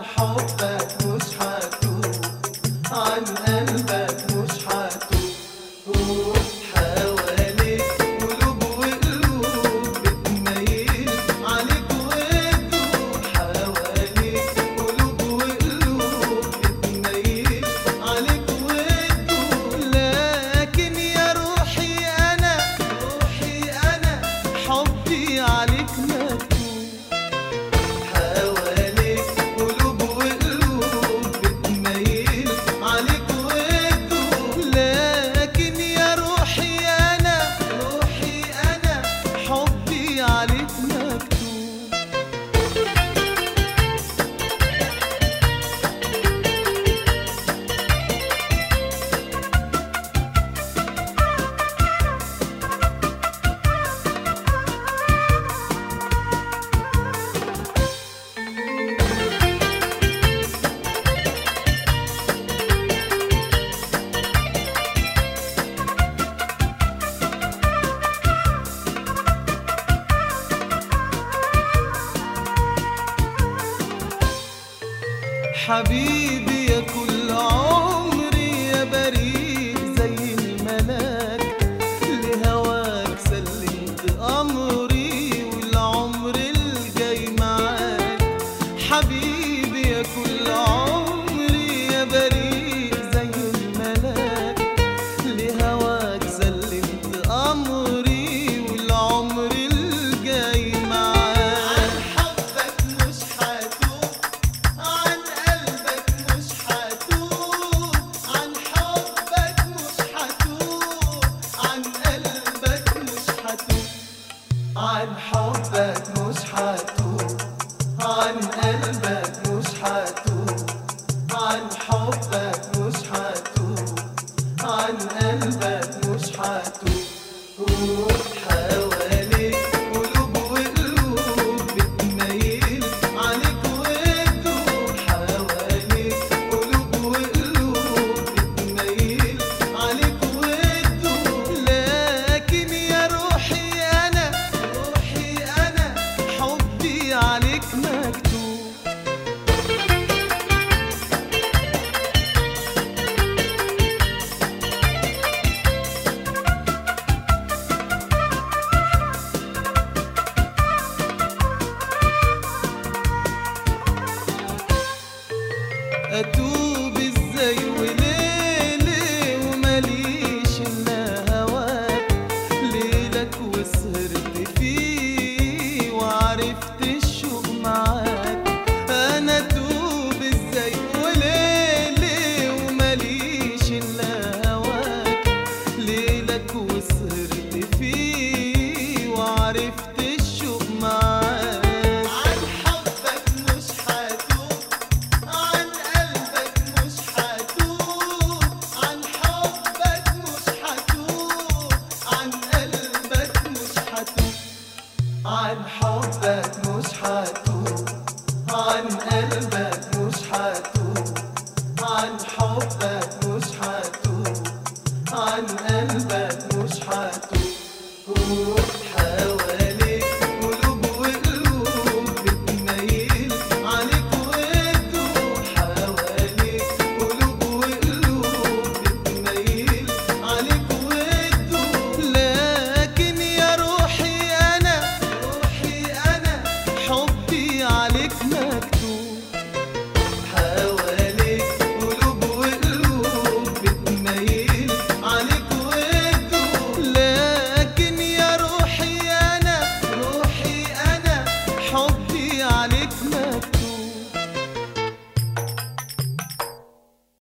حبك مش هتوب عن قلبك مش هتوب حواليك قلوب وقلوب بتميل عليك وتدور حواليك قلوب وقلوب بتميل عليك وتدور لكن يا روحي أنا روحي أنا حبي عليك مكتوب حواليك قلوب وقلوب بتميل عليك وتدور لكن يا روحي أنا روحي أنا حبي عليك مكتوب حبيبي يا كل عمري يا بريء زي الملاك لهواك سلمت أمري والعمر الجاي معاك حبيبي يا كل عمري يا بريء زي الملاك لهواك سلمت أمري والعمر الجاي معاك حبك مش هتوب عن قلبك مش هتوب عن حبك مش هتوب عن قلبك مش هتوب عن حبك مش هتوب عن قلبك مش هتوب عن حبك مش هتوب عن قلبك مش هتوب